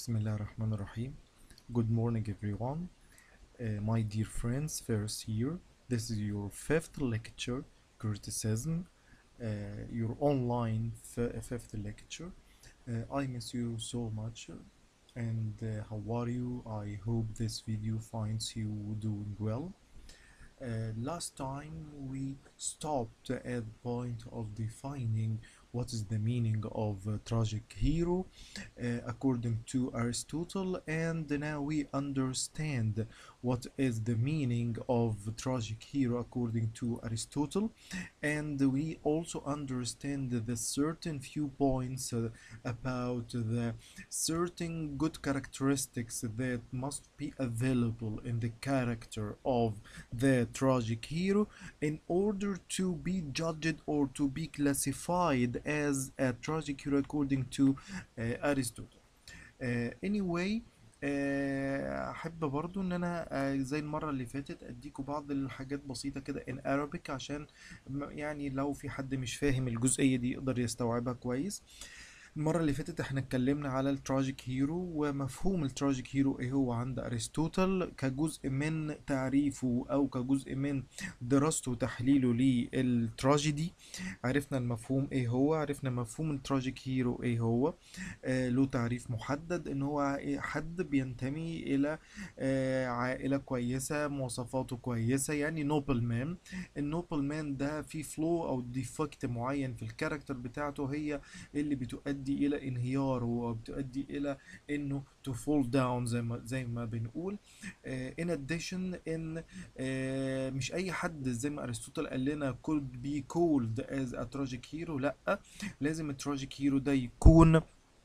بسم الله الرحمن الرحيم Good morning everyone uh, my dear friends first year this is your fifth lecture criticism uh, your online f- fifth lecture uh, I miss you so much and uh, how are you I hope this video finds you doing well uh, last time we stopped at the point of defining what is the meaning of a tragic hero uh, according to Aristotle and now we understand what is the meaning of tragic hero according to Aristotle and we also understand the certain few points uh, about the certain good characteristics that must be available in the character of the tragic hero in order to be judged or to be classified as a tragic hero according to uh, Aristotle. Uh, anyway آه، احب برضو ان انا آه، زي المره اللي فاتت اديكم بعض الحاجات بسيطه كده in Arabic عشان م- يعني لو في حد مش فاهم الجزئيه دي يقدر يستوعبها كويس المرة اللي فاتت احنا اتكلمنا على التراجيك هيرو ومفهوم التراجيك هيرو ايه هو عند ارسطوطل كجزء من تعريفه او كجزء من دراسته وتحليله للتراجيدي عرفنا المفهوم ايه هو عرفنا مفهوم التراجيك هيرو ايه هو آه له تعريف محدد ان هو إيه؟ حد بينتمي الى آه عائلة كويسة مواصفاته كويسة يعني نوبل مان النوبل مان ده فيه فلو او ديفكت معين في الكاركتر بتاعته هي اللي بتؤدي الى انهياره وبتؤدي الى انه to fall down زي ما زي ما بنقول آه in addition ان آه مش اي حد زي ما ارسطوطل قال لنا could be called as a tragic hero لا لازم التراجيك هيرو ده يكون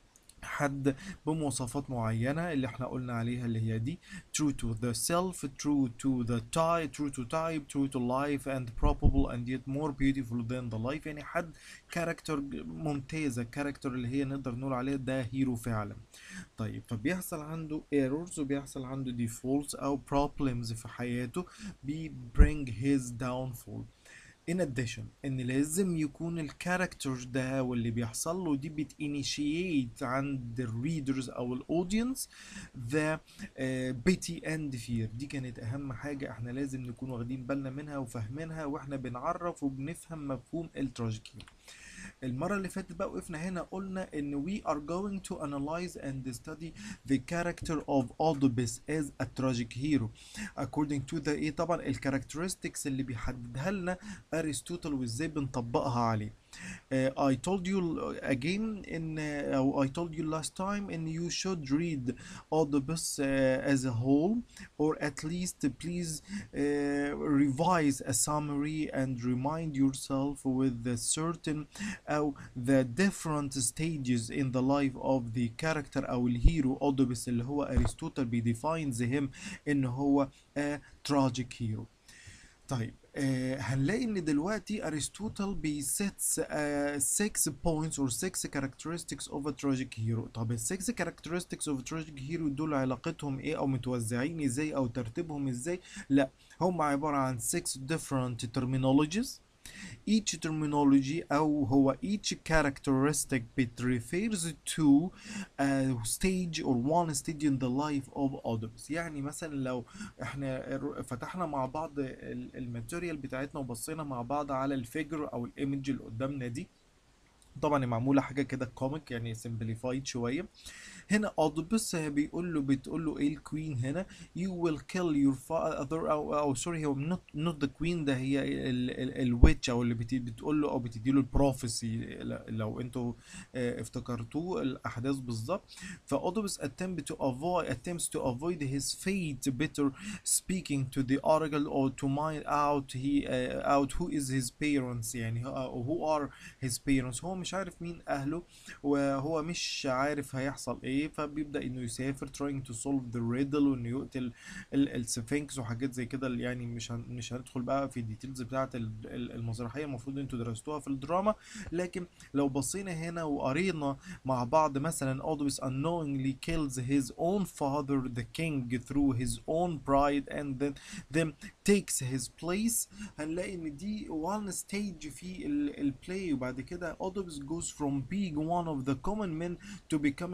حد بمواصفات معينة اللي احنا قلنا عليها اللي هي دي true to the self true to the type true to type true to life and probable and yet more beautiful than the life يعني حد كاركتر ممتازة كاركتر اللي هي نقدر نقول عليه ده هيرو فعلا طيب فبيحصل عنده errors وبيحصل عنده defaults او problems في حياته بي bring his downfall in addition ان لازم يكون الكاركتر ده واللي بيحصل له دي بت initiate عند الريدرز او الاودينس the uh, pity and fear دي كانت اهم حاجة احنا لازم نكون واخدين بالنا منها وفاهمينها واحنا بنعرف وبنفهم مفهوم التراجيكي المرة اللي فاتت بقى وقفنا هنا قلنا ان we are going to analyze and study the character of Oedipus as a tragic hero according to the ايه طبعا الكاركترستكس اللي بيحددها لنا ارسطوطل وازاي بنطبقها عليه Uh, I told you again in uh, I told you last time and you should read Oedipus uh, as a whole or at least please uh, revise a summary and remind yourself with the certain أو the different stages in the life of the character أو الهيرو Oedipus اللي هو أرسطوطل بيديفاينز him إن هو a tragic hero طيب آه هنلاقي ان دلوقتي ارسطوطل بيسيتس 6 points or 6 characteristics of a tragic hero طب ال 6 characteristics of a tragic hero دول علاقتهم ايه او متوزعين ازاي او ترتيبهم ازاي لا هم عبارة عن 6 different terminologies each terminology أو هو each characteristic it refers to a stage or one stage in the life of others يعني مثلا لو احنا فتحنا مع بعض الماتيريال بتاعتنا وبصينا مع بعض على الفيجر او الايمج اللي قدامنا دي طبعا معموله حاجه كده كوميك يعني سمبليفايد شويه هنا اوديبس بيقول له بتقول له ايه الكوين هنا you will kill your father او او سوري هو not not the queen ده هي الويتش او اللي بت- بتقول له او بتدي له البروفيسي لو انتوا آه، افتكرتوه الاحداث بالظبط فاوديبس attempt to avoid attempts to avoid his fate better speaking to the oracle or to find out he uh, out who is his parents يعني هو- who are his parents هو مش عارف مين اهله وهو مش عارف هيحصل ايه فبيبدأ انه يسافر trying to solve the riddle وانه يقتل ال- السفنكس وحاجات زي كده اللي يعني مش هن مش هندخل بقى في الديتيلز بتاعه ال- ال- المسرحيه المفروض انتوا درستوها في الدراما لكن لو بصينا هنا وقرينا مع بعض مثلا Oedipus unknowingly kills his own father the king through his own pride and then then takes his place هنلاقي ان دي one stage في البلاي وبعد كده Oedipus goes from being one of the common men to becoming the king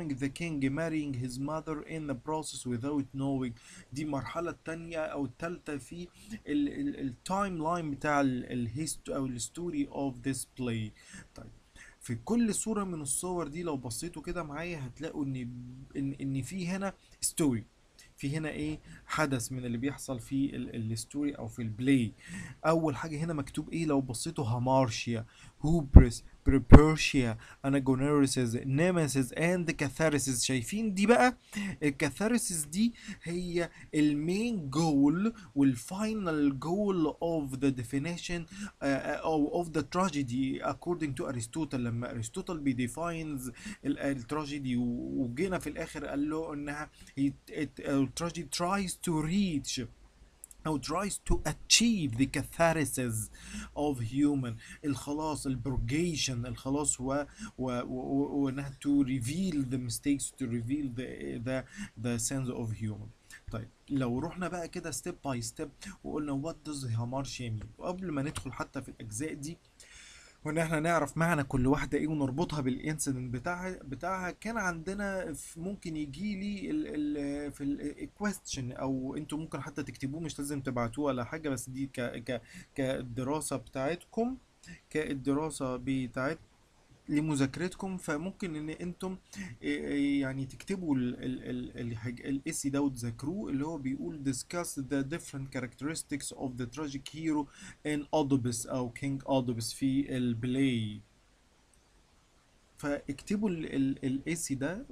king marrying his mother in the process without knowing دي المرحلة التانية أو التالتة في التايم لاين بتاع الهيست أو الستوري of this play طيب في كل صورة من الصور دي لو بصيتوا كده معايا هتلاقوا ان ان ان في هنا ستوري في هنا ايه حدث من اللي بيحصل في الستوري او في البلاي اول حاجه هنا مكتوب ايه لو بصيتوا هامارشيا هوبرس بريبيرشيا اناجونيرسيس نيمسيس اند كاثارسيس شايفين دي بقى الكاثارسيس دي هي المين جول والفاينل جول اوف ذا ديفينيشن او اوف ذا تراجيدي according to ارسطوطل لما ارسطوطل بيديفاينز التراجيدي وجينا في الاخر قال له انها التراجيدي tries to reach أو tries to achieve the catharsis of human الخلاص البروجيشن الخلاص و و و وإنها to reveal the mistakes to reveal the the the sense of human طيب لو رحنا بقى كده ستيب باي ستيب وقلنا what does hamartia mean وقبل ما ندخل حتى في الأجزاء دي وان احنا نعرف معنى كل واحده ايه ونربطها بالانسيدنت بتاعها بتاعها كان عندنا ممكن يجي لي ال ال في الكويستشن او انتوا ممكن حتى تكتبوه مش لازم تبعتوه ولا حاجه بس دي ك ك كالدراسه بتاعتكم كالدراسه بتاعت لمذاكرتكم فممكن ان انتم يعني تكتبوا الاسي ده وتذاكروه اللي هو بيقول discuss the different characteristics of the tragic hero in Oedipus او King Oedipus في البلاي فاكتبوا الاسي ده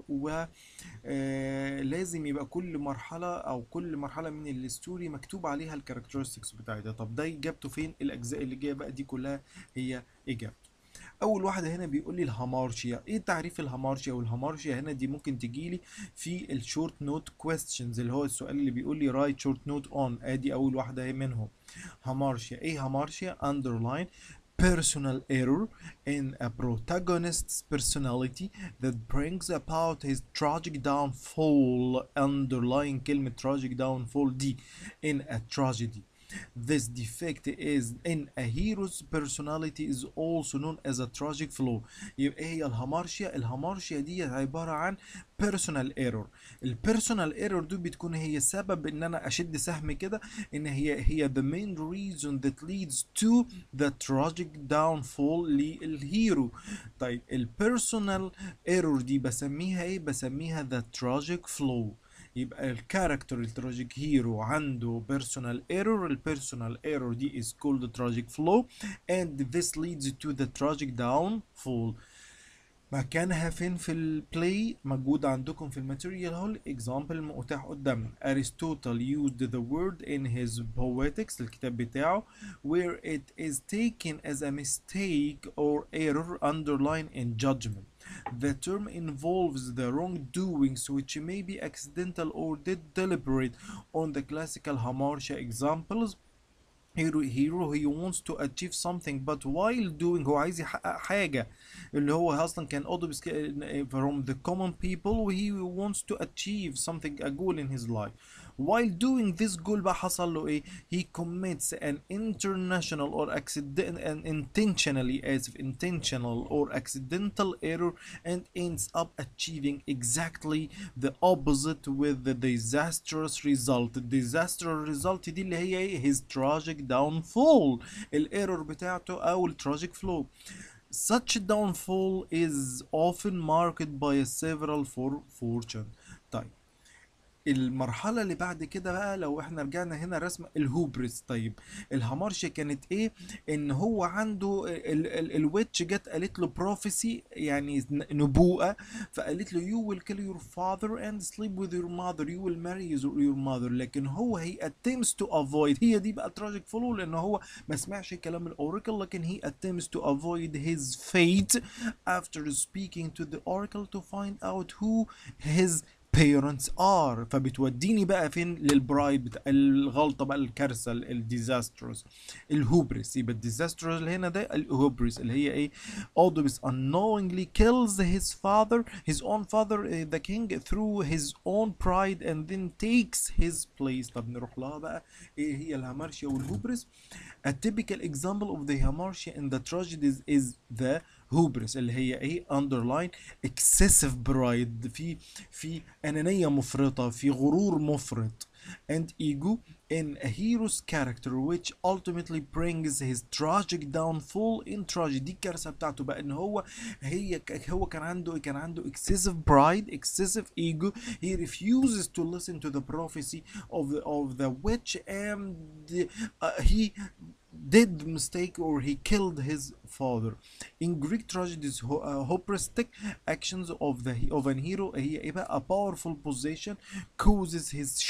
ولازم يبقى كل مرحله او كل مرحله من الستوري مكتوب عليها الكاركترستكس بتاعتها طب ده اجابته فين الاجزاء اللي جايه بقى دي كلها هي اجابته اول واحده هنا بيقول لي الهامارشيا ايه تعريف الهامارشيا والهامارشيا هنا دي ممكن تجي لي في الشورت نوت كويستشنز اللي هو السؤال اللي بيقول لي رايت شورت نوت اون ادي اول واحده منهم هامارشيا ايه هامارشيا underline personal error in a protagonist's personality that brings about his tragic downfall underlying كلمة tragic downfall دي in a tragedy This defect is in a hero's personality is also known as a tragic flaw. يبقى هي الهامارشيا الهامارشيا دي عبارة عن personal error. البيرسونال ايرور دي بتكون هي سبب ان انا اشد سهم كده ان هي هي the main reason that leads to the tragic downfall للهيرو. طيب البيرسونال ايرور دي بسميها ايه؟ بسميها the tragic flaw. يبقى الكاركتر التراجيك هيرو عنده personal error البيرسونال error دي is called the tragic flow and this leads to the tragic downfall مكانها فين في البلاي موجود عندكم في الماتيريال هول اكزامبل متاح قدامنا Aristotle used the word in his poetics الكتاب بتاعه where it is taken as a mistake or error underlined in judgment The term involves the wrongdoings which may be accidental or deliberate on the classical hamartia examples hero hero he wants to achieve something but while doing هو عايز يحقق حاجة اللي هو أصلا كان Oedipus from the common people he wants to achieve something a goal in his life while doing this goal بقى حصل له ايه he commits an international or accident an intentionally as if intentional or accidental error and ends up achieving exactly the opposite with the disastrous result the disastrous result دي اللي هي ايه his tragic downfall الايرور بتاعته او التراجيك flow such downfall is often marked by a several for fortune طيب المرحلة اللي بعد كده بقى لو احنا رجعنا هنا رسم الهوبرس طيب الهامارشيا كانت ايه ان هو عنده الويتش جت قالت له بروفيسي يعني نبوءة فقالت له you will kill your father and sleep with your mother you will marry your mother لكن هو هي attempts to avoid هي دي بقى تراجيك فلو لان هو ما سمعش كلام الاوراكل لكن he attempts to avoid his fate after speaking to the oracle to find out who his parents are فبتوديني بقى فين للبرايد بتاع الغلطه بقى الكارثه الديزاستروس الهوبرس يبقى الديزاستروس اللي هنا ده الهوبرس اللي هي ايه Oedipus unknowingly kills his father his own father uh, the king through his own pride and then takes his place طب نروح لها بقى ايه هي الهامارشيا والهوبرس A typical example of the hamartia in the tragedies is the hubris اللي هي ايه underline excessive pride في في أنانية مفرطة في غرور مفرط and ego in a hero's character which ultimately brings his tragic downfall in tragedy دي الكارثة بتاعته بقى ان هو هي هو كان عنده كان عنده excessive pride excessive ego he refuses to listen to the prophecy of the, of the witch and uh, he did mistake or he killed his father in Greek tragedies ho- uh, hubristic actions of the of an hero هي ايه بقى a powerful possession causes his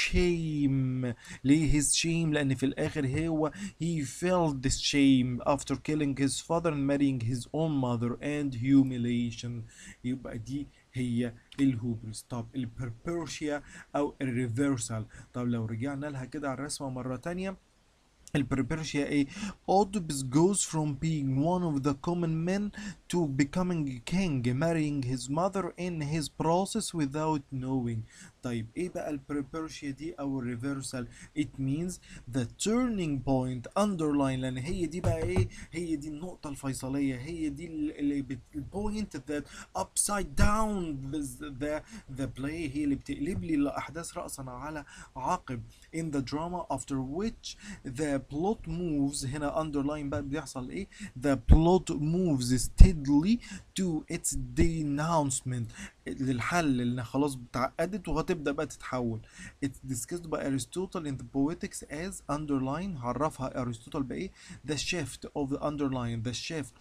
shame ليه his shame لان في الاخر هو he felt this shame after killing his father and marrying his own mother and humiliation يبقى دي هي الهوبرس طب البربرشيا او الريفرسال طب لو رجعنا لها كده على الرسمه مره تانية البربرشيا ايه Oedipus goes from being one of the common men to becoming a king marrying his mother in his process without knowing طيب ايه بقى البربرشيا دي او الريفرسال it means the turning point underline لان هي دي بقى ايه هي دي النقطة الفيصلية هي دي اللي بت البوينت that upside down the, the, the play هي اللي بتقلب لي الاحداث رأسا على عقب in the drama after which the plot moves هنا underline بقى بيحصل ايه the plot moves steadily to its denouncement للحل اللي خلاص اتعقدت وهتبدا بقى تتحول it's discussed by Aristotle in the poetics as underline عرفها ارسطوطل بايه the shift of the underline the shift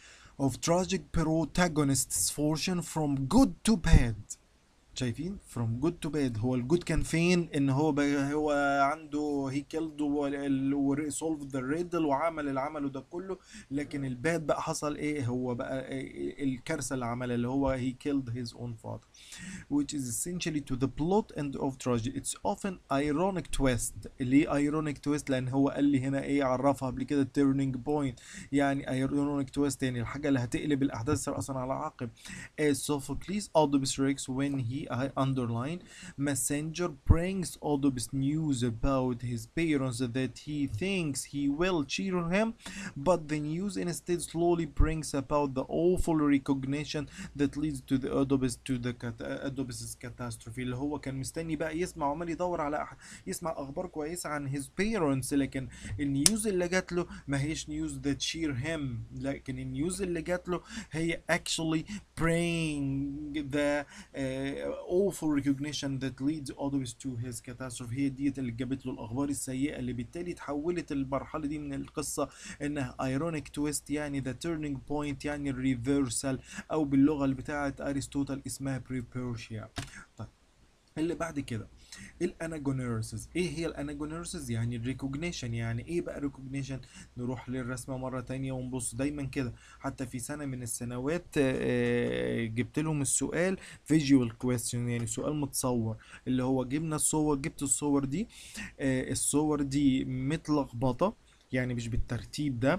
of tragic protagonist's fortune from good to bad شايفين from good to bad هو الجود كان فين ان هو بقى هو عنده هي كيلد وريسولف ذا ريدل وعمل اللي عمله ده كله لكن الباد بقى حصل ايه هو بقى إيه الكارثه اللي عملها اللي هو he killed his own father which is essentially to the plot end of tragedy it's often ironic twist ليه ironic twist لان هو قال لي هنا ايه عرفها قبل كده turning point يعني ironic twist يعني الحاجه اللي هتقلب الاحداث راسا على عقب as Sophocles Oedipus Rex when he I underline messenger brings Oedipus news about his parents that he thinks he will cheer him but the news instead slowly brings about the awful recognition that leads to the Oedipus to the cat- Oedipus's catastrophe اللي هو كان مستني بقى يسمع وعمال يدور على أح- يسمع اخبار كويسه عن his parents لكن النيوز اللي جات له ما هيش نيوز that cheer him لكن النيوز اللي جات له هي actually bring the uh, awful recognition that leads Oedipus to his catastrophe هي ديت اللي جابت له الاخبار السيئه اللي بالتالي تحولت المرحله دي من القصه انها ironic twist يعني the turning point يعني الريفرسال او باللغه اللي بتاعت ارسطوطل اسمها بريبيرشيا طيب اللي بعد كده الاناجونيرسز ايه هي الاناجونيرسز يعني الريكوجنيشن يعني ايه بقى ريكوجنيشن نروح للرسمه مره تانية ونبص دايما كده حتى في سنه من السنوات آه، جبت لهم السؤال فيجوال كويستشن يعني سؤال متصور اللي هو جبنا الصور جبت الصور دي آه، الصور دي متلخبطه يعني مش بالترتيب ده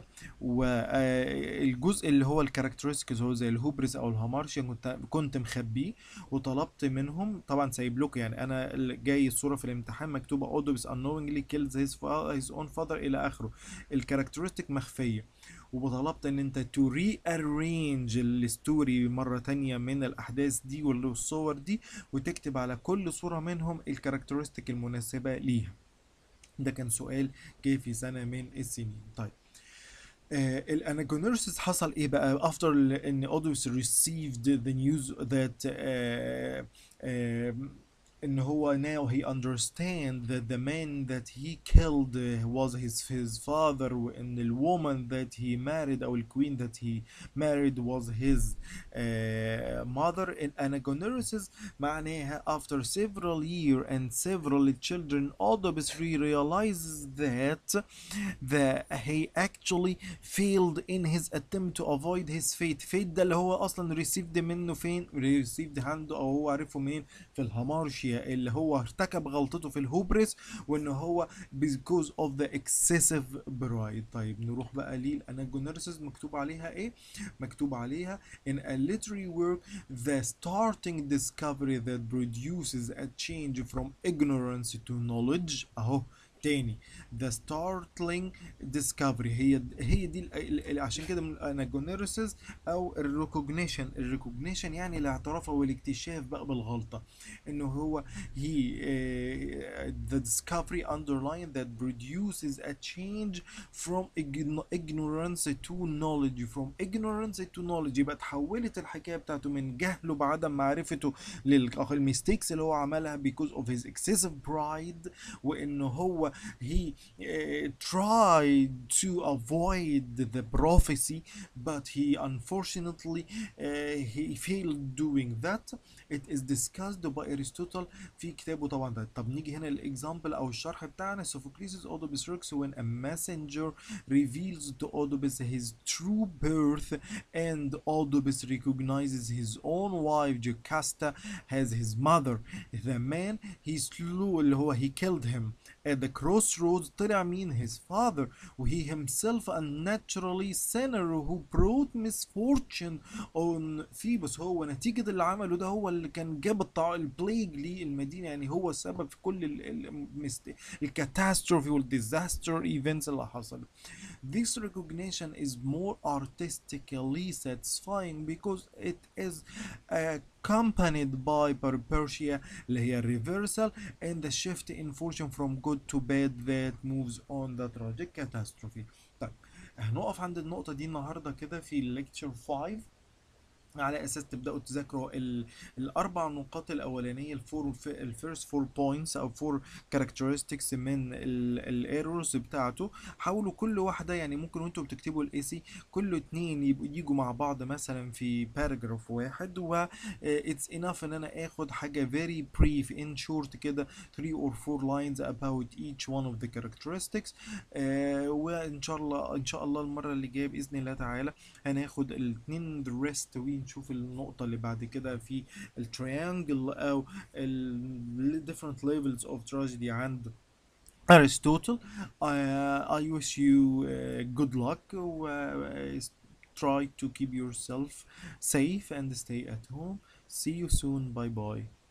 والجزء اللي هو الكاركترستكس هو زي الهوبرس او الهامارشيا كنت كنت مخبيه وطلبت منهم طبعا سايب لكم يعني انا اللي جاي الصوره في الامتحان مكتوبه اودوبس unknowingly kills his, fa- his own father الى اخره الكاركترستيك مخفيه وطلبت ان انت تو ري ارينج الستوري مره تانية من الاحداث دي والصور دي وتكتب على كل صوره منهم الكاركترستيك المناسبه ليها ده كان سؤال جه في سنه من السنين طيب الاناجونيرسيس حصل ايه بقى after ال- ان اودوس received the news that uh, uh, ان هو now he understand that the man that he killed uh, was his his father وان the woman that he married او الqueen that he married was his uh, mother in anagoneresis معناها after several years and several children Oedipus realizes that that he actually failed in his attempt to avoid his fate fate ده اللي هو اصلا received منه فين received عنده او هو عرفه منين في الهامارشيا اللي هو ارتكب غلطته في الهوبريس وان هو because of the excessive pride طيب نروح بقى للاناجونيرسيس مكتوب عليها ايه مكتوب عليها in a literary work the starting discovery that produces a change from ignorance to knowledge اهو تاني the startling discovery هي هي دي ال- ال- ال- عشان كده من الاناجونيرسيس او الريكوجنيشن الريكوجنيشن يعني الاعتراف او الاكتشاف بقى بالغلطه انه هو he uh, the discovery underline that produces a change from igno- ignorance to knowledge from ignorance to knowledge يبقى اتحولت الحكايه بتاعته من جهله بعدم معرفته للميستيكس اللي هو عملها because of his excessive pride وانه هو he uh, tried to avoid the prophecy but he unfortunately uh, he failed doing that it is discussed by Aristotle في كتابه طبعا ده طب نيجي هنا الاكزامبل او الشرح بتاعنا Sophocles Oedipus Rex when a messenger reveals to Oedipus his true birth and Oedipus recognizes his own wife Jocasta as his mother the man he slew اللي هو he killed him at the crossroads طلع مين his father وهي himself a naturally sinner who brought misfortune on Phoebus هو نتيجة اللي عمله ده هو اللي كان جاب الطع... البليج للمدينة يعني هو السبب في كل ال... ال... المست... الكاتاستروفي والديزاستر ايفنتس اللي حصلت This recognition is more artistically satisfying because it is accompanied by Persia اللي هي reversal and the shift in fortune from good to bad that moves on the tragic catastrophe. طيب هنقف عند النقطة دي النهاردة كده في الليكتشر 5 على اساس تبداوا تذاكروا ال... الاربع نقاط الاولانيه الفور الفيرست فور بوينتس او فور كاركترستكس من الايرورز بتاعته حاولوا كل واحده يعني ممكن وانتوا بتكتبوا الاي سي كل اتنين يبقوا يجوا مع بعض مثلا في باراجراف واحد و اتس انف ان انا اخد حاجه very brief in short كده 3 or 4 lines about each one of the characteristics آه وان شاء الله ان شاء الله المره اللي جايه باذن الله تعالى هناخد الاثنين the rest ونشوف النقطة اللي بعد كده في التريانجل أو ال different levels of tragedy عند Aristotle. Uh, I wish you uh, good luck. Uh, try to keep yourself safe and stay at home. See you soon. Bye bye.